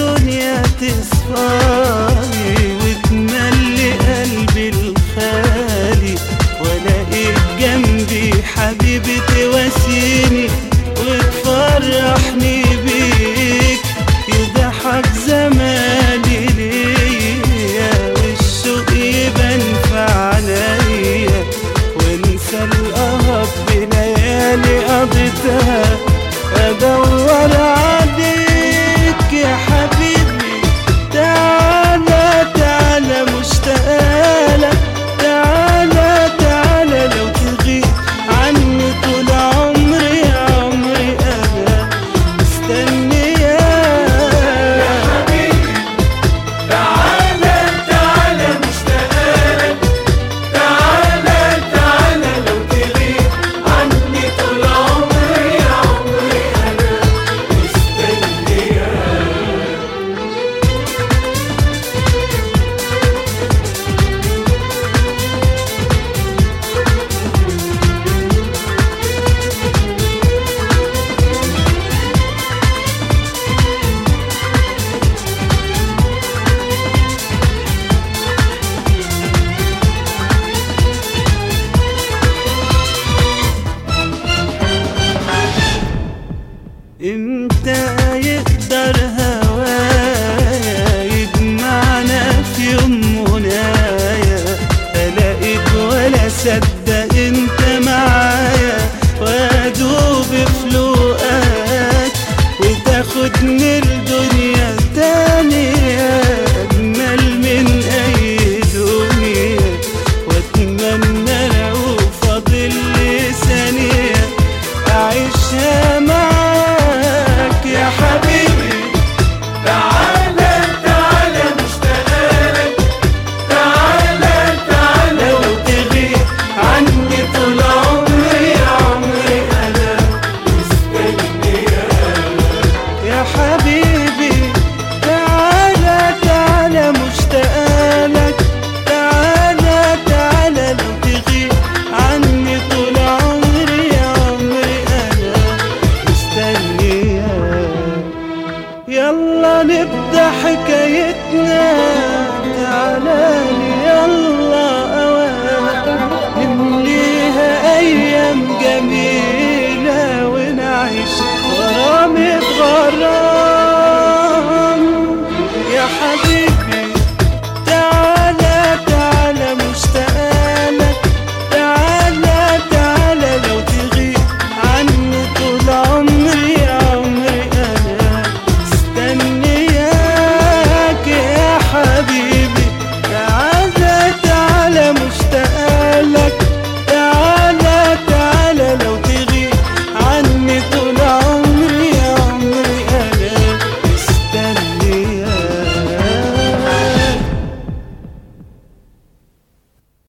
الدنيا تصفاني وتملي قلبي الخالي والاقيك جنبي حبيبي تواسيني وتفرحني بيك يضحك زماني ليا والشوق يبان في عينيا وانسى القهر بليالي قضيتها ادور عليك يا حبيبي تعالى تعالى مشتاقلك تعالى تعالى لو تغيب عني طول عمري عمري انا مستنياك تعالى تعالى مشتاقلك تعالى تعالى لو تغيب عني طول عمري عمري انا مستنياك امتى يقدر هوايا يجمعنا في يوم منايا الاقيك ولا صدق انت معايا وادوب في لقاك وتاخدني الدنيا تانية اجمل من اي دنيا واتمنى لو فاضل لي ثانيه أعيشها معاك يا حبيبي تعالى تعالى مشتاقلك تعالى تعالى لو تغيب عني طول عمري عمري انا مستنياك يا حبيبي تعالى تعالى مشتاقلك تعالى تعالى لو تغيب عني طول عمري عمري أنا مستنياك يلا نبدأ حكايتنا تعالى لي يلا أوان نمليها أيام جميلة ونعيش غرام غرام